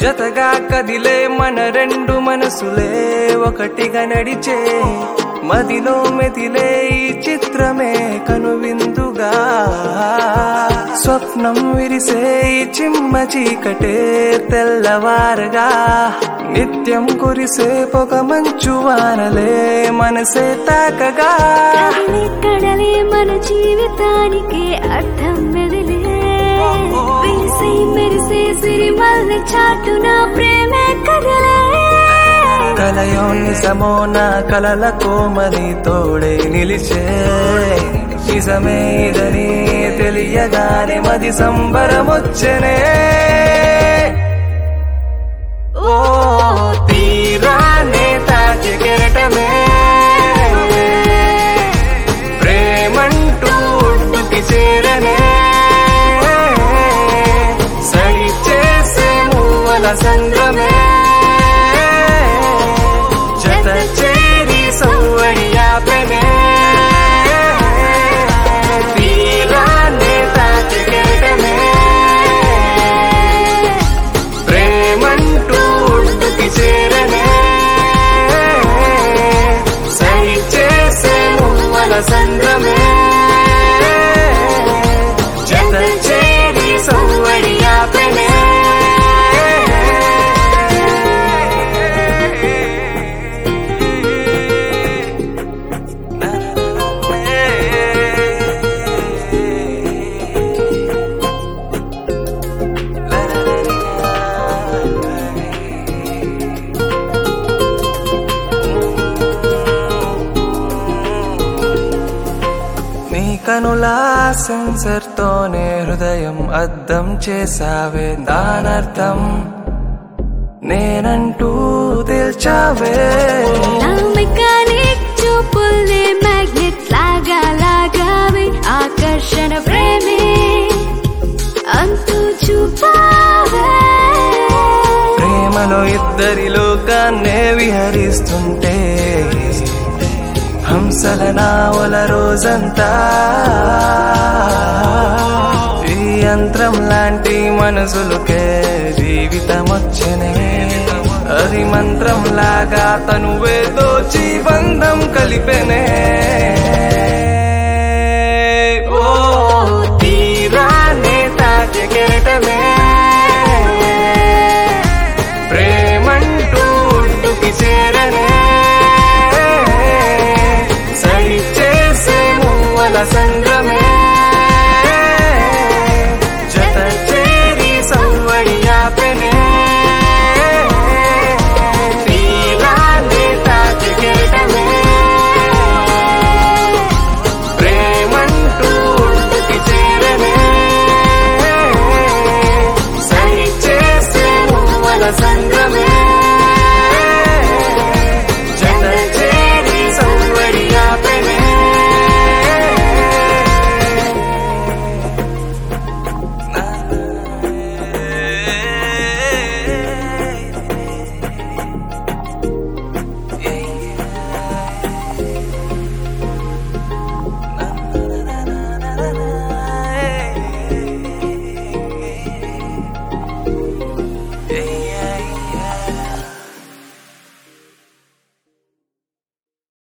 జతగా కదిలే మన రెండు మనసులే ఒకటిగా నడిచే మదిలో మెదిలే ఈ చిత్రమే కనువిందుగా స్వప్నం విరిసే ఈ చిమ్మ చీకటే తెల్లవారగా నిత్యం కురిసే పొగ మంచు వానలే మనసే తాకగా కదలి కడలి మన జీవితానికి అర్థం మెదిలే విరిసే మెరిసే సిరిమల్లి చాటున ప్రేమే కదలే కలయో నిజమో నా కలల కోమలి తోడే నిలిచే నిజమే ఇదని తెలియగానే మది సంబరమొచ్చనే ఓ తీరానే తాకి కెరటమే ప్రేమంటూ ఒడ్డుకి చేరనే సడి చేసే మూవల సంద్రమే జత చేరి సౌవడి ఆపెనే తీరాన్నే తాకి కెరటమే ప్రేమంటూ ఒడ్డుకి చేరనే సరి చేసే మువ్వల సంద్రమే జత చేరి సౌవడి ఆపెనే నీ కనులా సెన్సర్ తోనే హృదయం అద్దం చేసావే దానర్థం నేనంటూ తేల్చావే నా మెకానిక్ చూపుల్ని మ్యాగ్నెట్ లాగా లాగావి ఆకర్షణ ప్రేమే అంతు చూపావే ప్రేమలో ఇద్దరి లోకాన్నే విహరిస్తుంటే హంసల నావల రోజంతా ఈ యంత్రం లాంటి మనసులకే జీవితం వచ్చనే అది మంత్రం లాగా తనువే దోచి బంధం కలిపెనే ఓ తీరానే తాకి కెరటమే ప్రేమంటూ ఒడ్డుకి చేరనే సరి చేసే మువ్వల సంగమే